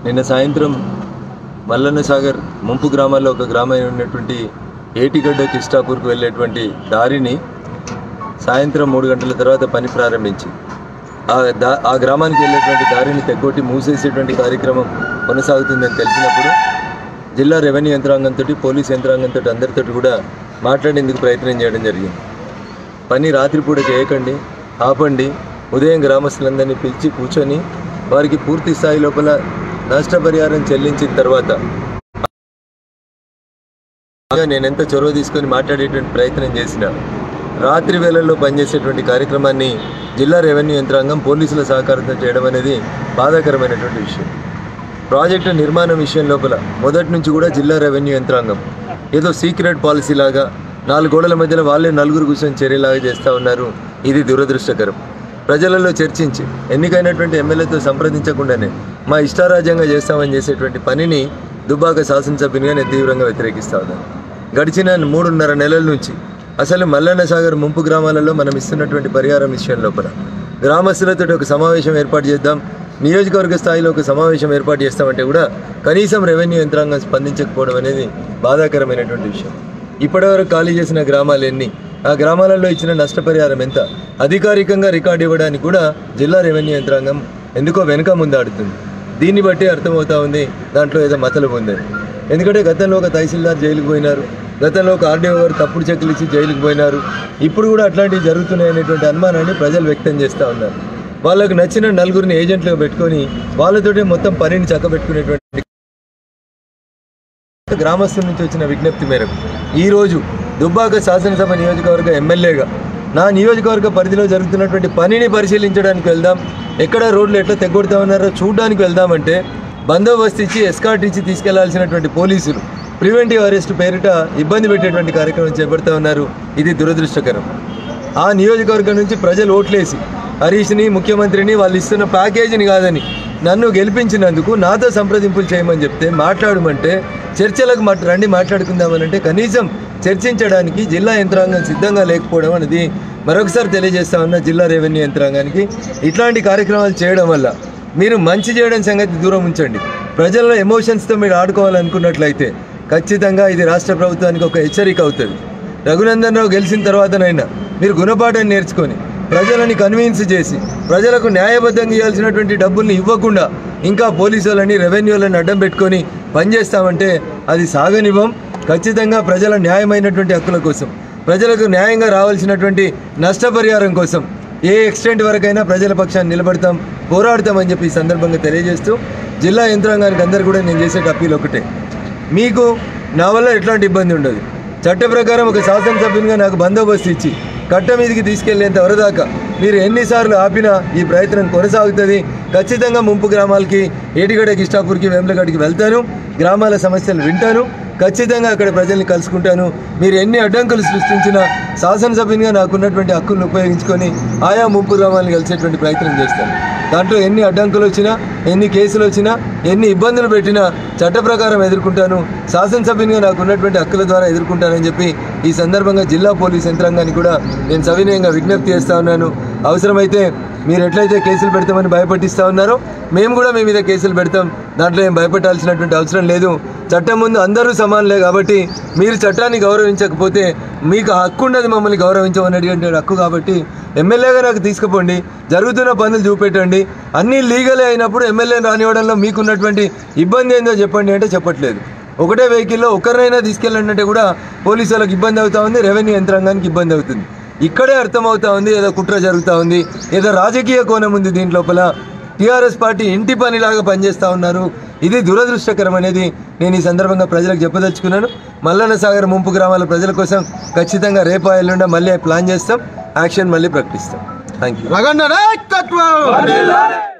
నిన్న సాయంత్రం మల్లన్న సాగర్ ముంపు గ్రామాల్లో ఒక గ్రామం ఉన్నటువంటి ఏటిగడ్డ కిస్టాపూర్కు వెళ్ళేటువంటి దారిని సాయంత్రం మూడు గంటల తర్వాత పని ప్రారంభించి ఆ దా ఆ గ్రామానికి వెళ్ళేటువంటి దారిని తెగ్గొట్టి మూసేసేటువంటి కార్యక్రమం కొనసాగుతుందని తెలిసినప్పుడు జిల్లా రెవెన్యూ యంత్రాంగంతో పోలీస్ యంత్రాంగంతో అందరితో కూడా మాట్లాడేందుకు ప్రయత్నం చేయడం జరిగింది పని రాత్రిపూట చేయకండి ఆపండి ఉదయం గ్రామస్తులందరినీ పిలిచి కూర్చొని వారికి పూర్తి స్థాయి లోపల నష్టపరిహారం చెల్లించిన తర్వాత నేను ఎంత చొరవ తీసుకొని మాట్లాడేటువంటి ప్రయత్నం చేసిన రాత్రి వేళల్లో పనిచేసేటువంటి కార్యక్రమాన్ని జిల్లా రెవెన్యూ యంత్రాంగం పోలీసుల సహకారంతో చేయడం అనేది బాధాకరమైనటువంటి విషయం ప్రాజెక్టు నిర్మాణం విషయం లోపల మొదటి నుంచి కూడా జిల్లా రెవెన్యూ యంత్రాంగం ఏదో సీక్రెట్ పాలసీ లాగా నాలుగు గోడల మధ్యలో వాళ్ళే నలుగురు కూర్చొని చర్యలాగా చేస్తూ ఉన్నారు ఇది దురదృష్టకరం ప్రజలలో చర్చించి ఎన్నికైనటువంటి ఎమ్మెల్యేతో సంప్రదించకుండానే మా ఇష్టారాజ్యంగా చేస్తామని చేసేటువంటి పనిని దుబ్బాక శాసనసభ్యునిగా నేను తీవ్రంగా వ్యతిరేకిస్తా ఉన్నాను గడిచిన మూడున్నర నెలల నుంచి అసలు మల్లన్న సాగర్ ముంపు గ్రామాలలో మనం ఇస్తున్నటువంటి పరిహారం విషయం లోపల గ్రామస్తులతో ఒక సమావేశం ఏర్పాటు చేద్దాం నియోజకవర్గ స్థాయిలో ఒక సమావేశం ఏర్పాటు చేస్తామంటే కూడా కనీసం రెవెన్యూ యంత్రాంగం స్పందించకపోవడం అనేది బాధాకరమైనటువంటి విషయం ఇప్పటివరకు ఖాళీ చేసిన గ్రామాలు ఎన్ని ఆ గ్రామాలలో ఇచ్చిన నష్టపరిహారం ఎంత అధికారికంగా రికార్డు ఇవ్వడానికి కూడా జిల్లా రెవెన్యూ యంత్రాంగం ఎందుకో వెనుక ముందాడుతుంది దీన్ని బట్టి అర్థమవుతా ఉంది దాంట్లో ఏదో మతలు ఉందని ఎందుకంటే గతంలో ఒక తహసీల్దార్ జైలుకు పోయినారు గతంలో ఒక ఆర్డీఓ గారు తప్పుడు చెక్కులు ఇచ్చి జైలుకు పోయినారు ఇప్పుడు కూడా అట్లాంటివి జరుగుతున్నాయి అనేటువంటి అనుమానాన్ని ప్రజలు వ్యక్తం చేస్తూ ఉన్నారు వాళ్ళకు నచ్చిన నలుగురిని ఏజెంట్లుగా పెట్టుకొని వాళ్ళతోటే మొత్తం పనిని చక్కబెట్టుకునేటువంటి గ్రామస్తుల నుంచి వచ్చిన విజ్ఞప్తి మేరకు ఈరోజు దుబ్బాక శాసనసభ నియోజకవర్గ ఎమ్మెల్యేగా నా నియోజకవర్గ పరిధిలో జరుగుతున్నటువంటి పనిని పరిశీలించడానికి వెళ్దాం ఎక్కడ రోడ్లు ఎట్లా తెగొడతా ఉన్నారో చూడడానికి వెళ్దామంటే బందోబస్తు ఇచ్చి ఎస్కాట్ ఇచ్చి తీసుకెళ్లాల్సినటువంటి పోలీసులు ప్రివెంటివ్ అరెస్ట్ పేరిట ఇబ్బంది పెట్టేటువంటి కార్యక్రమం చేపడతా ఉన్నారు ఇది దురదృష్టకరం ఆ నియోజకవర్గం నుంచి ప్రజలు ఓట్లేసి హరీష్ని ముఖ్యమంత్రిని వాళ్ళు ఇస్తున్న ప్యాకేజీని కాదని నన్ను గెలిపించినందుకు నాతో సంప్రదింపులు చేయమని చెప్తే మాట్లాడమంటే చర్చలకు మాట రండి మాట్లాడుకుందామని అంటే కనీసం చర్చించడానికి జిల్లా యంత్రాంగం సిద్ధంగా లేకపోవడం అనేది మరొకసారి తెలియజేస్తా ఉన్న జిల్లా రెవెన్యూ యంత్రాంగానికి ఇట్లాంటి కార్యక్రమాలు చేయడం వల్ల మీరు మంచి చేయడం సంగతి దూరం ఉంచండి ప్రజల ఎమోషన్స్తో మీరు ఆడుకోవాలనుకున్నట్లయితే ఖచ్చితంగా ఇది రాష్ట్ర ప్రభుత్వానికి ఒక హెచ్చరిక అవుతుంది రఘునందన్ రావు గెలిచిన తర్వాతనైనా మీరు గుణపాఠం నేర్చుకొని ప్రజలని కన్విన్స్ చేసి ప్రజలకు న్యాయబద్ధంగా ఇవ్వాల్సినటువంటి డబ్బుల్ని ఇవ్వకుండా ఇంకా పోలీసు వాళ్ళని రెవెన్యూలను అడ్డం పెట్టుకొని పనిచేస్తామంటే అది సాగనివ్వం ఖచ్చితంగా ప్రజల న్యాయమైనటువంటి హక్కుల కోసం ప్రజలకు న్యాయంగా రావాల్సినటువంటి నష్టపరిహారం కోసం ఏ ఎక్స్టెంట్ వరకైనా ప్రజల పక్షాన్ని నిలబడతాం పోరాడతామని చెప్పి ఈ సందర్భంగా తెలియజేస్తూ జిల్లా యంత్రాంగానికి అందరు కూడా నేను చేసే అప్పీల్ ఒకటే మీకు నా వల్ల ఎట్లాంటి ఇబ్బంది ఉండదు చట్ట ప్రకారం ఒక శాసనసభ్యునిగా నాకు బందోబస్తు ఇచ్చి కట్ట మీదకి తీసుకెళ్లేంత వరదాకా మీరు ఎన్నిసార్లు ఆపినా ఈ ప్రయత్నం కొనసాగుతుంది ఖచ్చితంగా ముంపు గ్రామాలకి ఏటిగడ కిష్టాపూర్కి వేములగడ్డకి వెళ్తాను గ్రామాల సమస్యలు వింటాను ఖచ్చితంగా అక్కడ ప్రజల్ని కలుసుకుంటాను మీరు ఎన్ని అడ్డంకులు సృష్టించినా శాసనసభ్యునిగా నాకున్నటువంటి హక్కులను ఉపయోగించుకొని ఆయా ముంపు గ్రామాలను కలిసేటువంటి ప్రయత్నం చేస్తాను దాంట్లో ఎన్ని అడ్డంకులు వచ్చినా ఎన్ని కేసులు వచ్చినా ఎన్ని ఇబ్బందులు పెట్టినా చట్ట ప్రకారం ఎదుర్కొంటాను శాసనసభ్యునిగా నాకు ఉన్నటువంటి హక్కుల ద్వారా ఎదుర్కొంటానని చెప్పి ఈ సందర్భంగా జిల్లా పోలీస్ యంత్రాంగాన్ని కూడా నేను సవినయంగా విజ్ఞప్తి చేస్తా ఉన్నాను అవసరమైతే మీరు ఎట్లయితే కేసులు పెడతామని భయపట్టిస్తా ఉన్నారో మేము కూడా మీ మీద కేసులు పెడతాం దాంట్లో ఏం భయపెట్టాల్సినటువంటి అవసరం లేదు చట్టం ముందు అందరూ సమానులే కాబట్టి మీరు చట్టాన్ని గౌరవించకపోతే మీకు హక్కు ఉన్నది మమ్మల్ని గౌరవించమనేటువంటి హక్కు కాబట్టి ఎమ్మెల్యేగా నాకు తీసుకుపోండి జరుగుతున్న పనులు చూపెట్టండి అన్నీ లీగలే అయినప్పుడు ఎమ్మెల్యేని రానివ్వడంలో మీకున్నటువంటి ఇబ్బంది ఏందో చెప్పండి అంటే చెప్పట్లేదు ఒకటే వెహికల్లో ఒకరినైనా తీసుకెళ్ళండి అంటే కూడా పోలీసు వాళ్ళకి ఇబ్బంది అవుతా ఉంది రెవెన్యూ యంత్రాంగానికి ఇబ్బంది అవుతుంది ఇక్కడే అర్థమవుతా ఉంది ఏదో కుట్ర జరుగుతూ ఉంది ఏదో రాజకీయ కోణం ఉంది దీంట్లోపల టీఆర్ఎస్ పార్టీ ఇంటి పనిలాగా పనిచేస్తూ ఉన్నారు ఇది దురదృష్టకరం అనేది నేను ఈ సందర్భంగా ప్రజలకు చెప్పదలుచుకున్నాను మల్లన్న సాగర్ ముంపు గ్రామాల ప్రజల కోసం ఖచ్చితంగా రేపు ఎల్లుండా మళ్ళీ ప్లాన్ చేస్తాం యాక్షన్ మళ్ళీ ప్రకటిస్తాం థ్యాంక్ యూ రగన్న నాయకత్వం